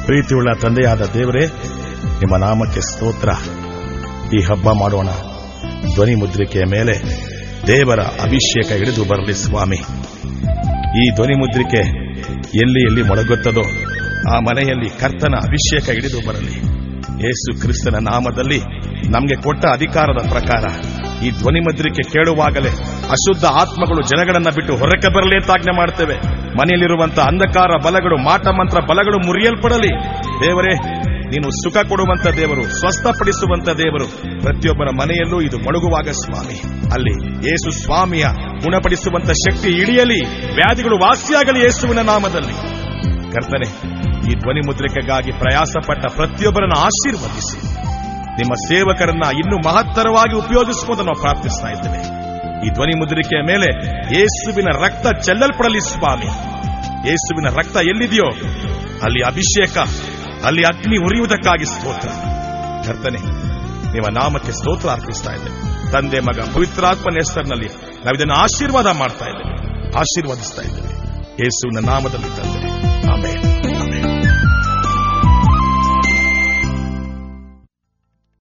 ಪ್ರೀತಿಯುಳ್ಳ ತಂದೆಯಾದ ದೇವರೇ ನಿಮ್ಮ ನಾಮಕ್ಕೆ ಸ್ತೋತ್ರ ಈ ಹಬ್ಬ ಮಾಡೋಣ ಧ್ವನಿ ಮುದ್ರಿಕೆಯ ಮೇಲೆ ದೇವರ ಅಭಿಷೇಕ ಹಿಡಿದು ಬರಲಿ ಸ್ವಾಮಿ ಈ ಧ್ವನಿ ಮುದ್ರಿಕೆ ಎಲ್ಲಿ ಎಲ್ಲಿ ಮೊಳಗುತ್ತದೋ ಆ ಮನೆಯಲ್ಲಿ ಕರ್ತನ ಅಭಿಷೇಕ ಹಿಡಿದು ಬರಲಿ ಯೇಸು ಕ್ರಿಸ್ತನ ನಾಮದಲ್ಲಿ ನಮಗೆ ಕೊಟ್ಟ ಅಧಿಕಾರದ ಪ್ರಕಾರ ಈ ಧ್ವನಿ ಮುದ್ರಿಕೆ ಕೇಳುವಾಗಲೇ ಅಶುದ್ಧ ಆತ್ಮಗಳು ಜನಗಳನ್ನ ಬಿಟ್ಟು ಹೊರಕ್ಕೆ ಬರಲಿ ಅಂತ ಆಜ್ಞೆ ಮಾಡ್ತೇವೆ ಮನೆಯಲ್ಲಿರುವಂತಹ ಅಂಧಕಾರ ಬಲಗಳು ಮಾಟ ಮಂತ್ರ ಬಲಗಳು ಮುರಿಯಲ್ಪಡಲಿ ದೇವರೇ ನೀನು ಸುಖ ಕೊಡುವಂತ ದೇವರು ಸ್ವಸ್ಥಪಡಿಸುವಂತ ದೇವರು ಪ್ರತಿಯೊಬ್ಬರ ಮನೆಯಲ್ಲೂ ಇದು ಮೊಳಗುವಾಗ ಸ್ವಾಮಿ ಅಲ್ಲಿ ಯೇಸು ಸ್ವಾಮಿಯ ಗುಣಪಡಿಸುವಂತ ಶಕ್ತಿ ಇಳಿಯಲಿ ವ್ಯಾಧಿಗಳು ವಾಸಿಯಾಗಲಿ ಯೇಸುವಿನ ನಾಮದಲ್ಲಿ ಕರ್ತನೆ ಈ ಧ್ವನಿ ಮುದ್ರಿಕೆಗಾಗಿ ಪ್ರಯಾಸ ಪಟ್ಟ ಪ್ರತಿಯೊಬ್ಬರನ್ನು ಆಶೀರ್ವದಿಸಿ ನಿಮ್ಮ ಸೇವಕರನ್ನ ಇನ್ನೂ ಮಹತ್ತರವಾಗಿ ಉಪಯೋಗಿಸುವುದು ನಾವು ಪ್ರಾರ್ಥಿಸ್ತಾ ಇದ್ದೇವೆ ಈ ಧ್ವನಿ ಮುದ್ರಿಕೆಯ ಮೇಲೆ ಯೇಸುವಿನ ರಕ್ತ ಚೆಲ್ಲಲ್ಪಡಲಿ ಸ್ವಾಮಿ ಯೇಸುವಿನ ರಕ್ತ ಎಲ್ಲಿದೆಯೋ ಅಲ್ಲಿ ಅಭಿಷೇಕ ಅಲ್ಲಿ ಅಗ್ನಿ ಉರಿಯುವುದಕ್ಕಾಗಿ ಸ್ತೋತ್ರ ಕರ್ತನೆ ನಿಮ್ಮ ನಾಮಕ್ಕೆ ಸ್ತೋತ್ರ ಅರ್ಪಿಸ್ತಾ ಇದ್ದೇವೆ ತಂದೆ ಮಗ ಪವಿತ್ರಾತ್ಮನ ಹೆಸರಿನಲ್ಲಿ ನಾವು ಇದನ್ನು ಆಶೀರ್ವಾದ ಮಾಡ್ತಾ ಇದ್ದೇವೆ ಆಶೀರ್ವದಿಸ್ತಾ ಇದ್ದೇವೆ ಯೇಸುವಿನ ನಾಮದಲ್ಲಿ ತಂದೆ